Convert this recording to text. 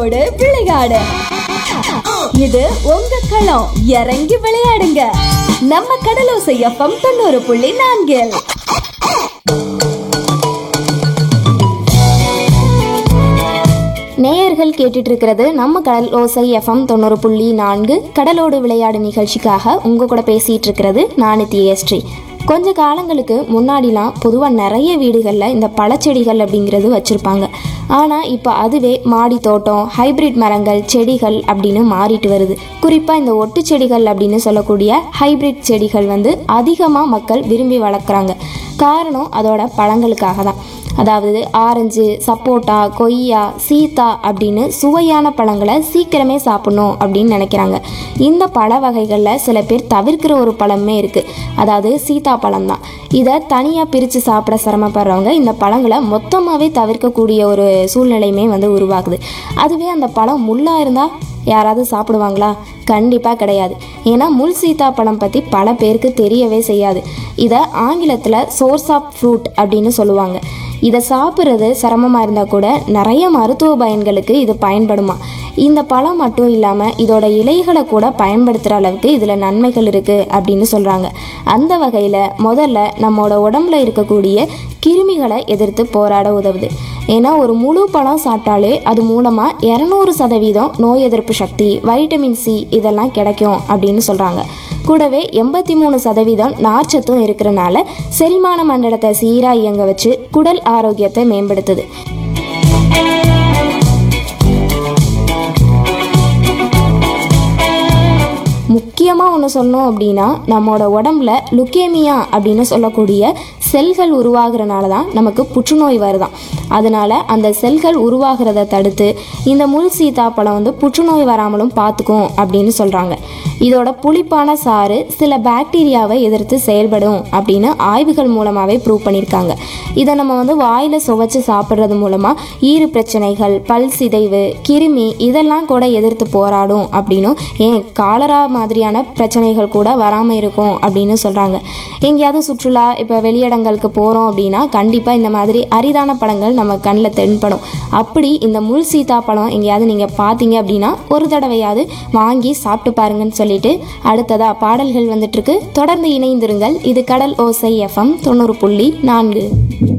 கடலோடு விளையாடு இது உங்க களம் இறங்கி விளையாடுங்க நம்ம கடலோசை எஃப்எம் தொண்ணூறு புள்ளி நான்கில் நேயர்கள் கேட்டுட்டு இருக்கிறது நம்ம கடல் ஓசை எஃப்எம் தொண்ணூறு புள்ளி நான்கு கடலோடு விளையாடு நிகழ்ச்சிக்காக உங்க கூட பேசிட்டு இருக்கிறது நான் தியஸ்ரீ கொஞ்ச காலங்களுக்கு முன்னாடிலாம் பொதுவாக நிறைய வீடுகளில் இந்த பழச்செடிகள் அப்படிங்கிறது வச்சுருப்பாங்க ஆனால் இப்போ அதுவே மாடி தோட்டம் ஹைபிரிட் மரங்கள் செடிகள் அப்படின்னு மாறிட்டு வருது குறிப்பாக இந்த ஒட்டு செடிகள் அப்படின்னு சொல்லக்கூடிய ஹைபிரிட் செடிகள் வந்து அதிகமாக மக்கள் விரும்பி வளர்க்குறாங்க காரணம் அதோட பழங்களுக்காக தான் அதாவது ஆரஞ்சு சப்போட்டா கொய்யா சீத்தா அப்படின்னு சுவையான பழங்களை சீக்கிரமே சாப்பிடணும் அப்படின்னு நினைக்கிறாங்க இந்த பழ வகைகளில் சில பேர் தவிர்க்கிற ஒரு பழமே இருக்குது அதாவது சீதா பழம் தான் இதை தனியாக பிரித்து சாப்பிட சிரமப்படுறவங்க இந்த பழங்களை மொத்தமாகவே தவிர்க்கக்கூடிய ஒரு சூழ்நிலையுமே வந்து உருவாகுது அதுவே அந்த பழம் முள்ளாக இருந்தால் யாராவது சாப்பிடுவாங்களா கண்டிப்பாக கிடையாது ஏன்னா முள் சீத்தாப்பழம் பற்றி பல பேருக்கு தெரியவே செய்யாது இதை ஆங்கிலத்தில் சோர்ஸ் ஆஃப் ஃப்ரூட் அப்படின்னு சொல்லுவாங்க இதை சாப்பிட்றது சிரமமாக இருந்தால் கூட நிறைய மருத்துவ பயன்களுக்கு இது பயன்படுமா இந்த பழம் மட்டும் இல்லாமல் இதோட இலைகளை கூட பயன்படுத்துகிற அளவுக்கு இதில் நன்மைகள் இருக்குது அப்படின்னு சொல்கிறாங்க அந்த வகையில் முதல்ல நம்மளோட உடம்புல இருக்கக்கூடிய கிருமிகளை எதிர்த்து போராட உதவுது ஏன்னா ஒரு முழு பழம் சாப்பிட்டாலே அது மூலமாக இரநூறு சதவீதம் நோய் எதிர்ப்பு சக்தி வைட்டமின் சி இதெல்லாம் கிடைக்கும் அப்படின்னு சொல்கிறாங்க கூடவே எண்பத்தி மூணு சதவீதம் நார்ச்சத்தும் இருக்கிறனால செரிமான மண்டலத்தை சீராக இயங்க வச்சு குடல் ஆரோக்கியத்தை மேம்படுத்துது முக்கியமாக ஒன்று சொன்னோம் அப்படின்னா நம்மளோட உடம்புல லுக்கேமியா அப்படின்னு சொல்லக்கூடிய செல்கள் உருவாகிறனால தான் நமக்கு புற்றுநோய் வருதாம் அதனால அந்த செல்கள் உருவாகிறத தடுத்து இந்த முள் சீத்தாப்பழம் வந்து புற்றுநோய் வராமலும் பார்த்துக்கும் அப்படின்னு சொல்கிறாங்க இதோட புளிப்பான சாறு சில பாக்டீரியாவை எதிர்த்து செயல்படும் அப்படின்னு ஆய்வுகள் மூலமாகவே ப்ரூவ் பண்ணியிருக்காங்க இதை நம்ம வந்து வாயில் சுவைச்சு சாப்பிட்றது மூலமாக ஈறு பிரச்சனைகள் பல் சிதைவு கிருமி இதெல்லாம் கூட எதிர்த்து போராடும் அப்படின்னும் ஏன் காலரா மாதிரியான பிரச்சனைகள் கூட வராமல் இருக்கும் அப்படின்னு சொல்கிறாங்க எங்கேயாவது சுற்றுலா இப்போ வெளியிடங்களுக்கு போகிறோம் அப்படின்னா கண்டிப்பாக இந்த மாதிரி அரிதான பழங்கள் நம்ம கண்ணில் தென்படும் அப்படி இந்த முள் சீத்தாப்பழம் எங்கேயாவது நீங்கள் பார்த்தீங்க அப்படின்னா ஒரு தடவையாவது வாங்கி சாப்பிட்டு பாருங்கன்னு சொல்லிட்டு அடுத்ததா பாடல்கள் வந்துட்டு இருக்கு தொடர்ந்து இணைந்திருங்கள் இது கடல் ஓசை எஃப்எம் தொண்ணூறு புள்ளி நான்கு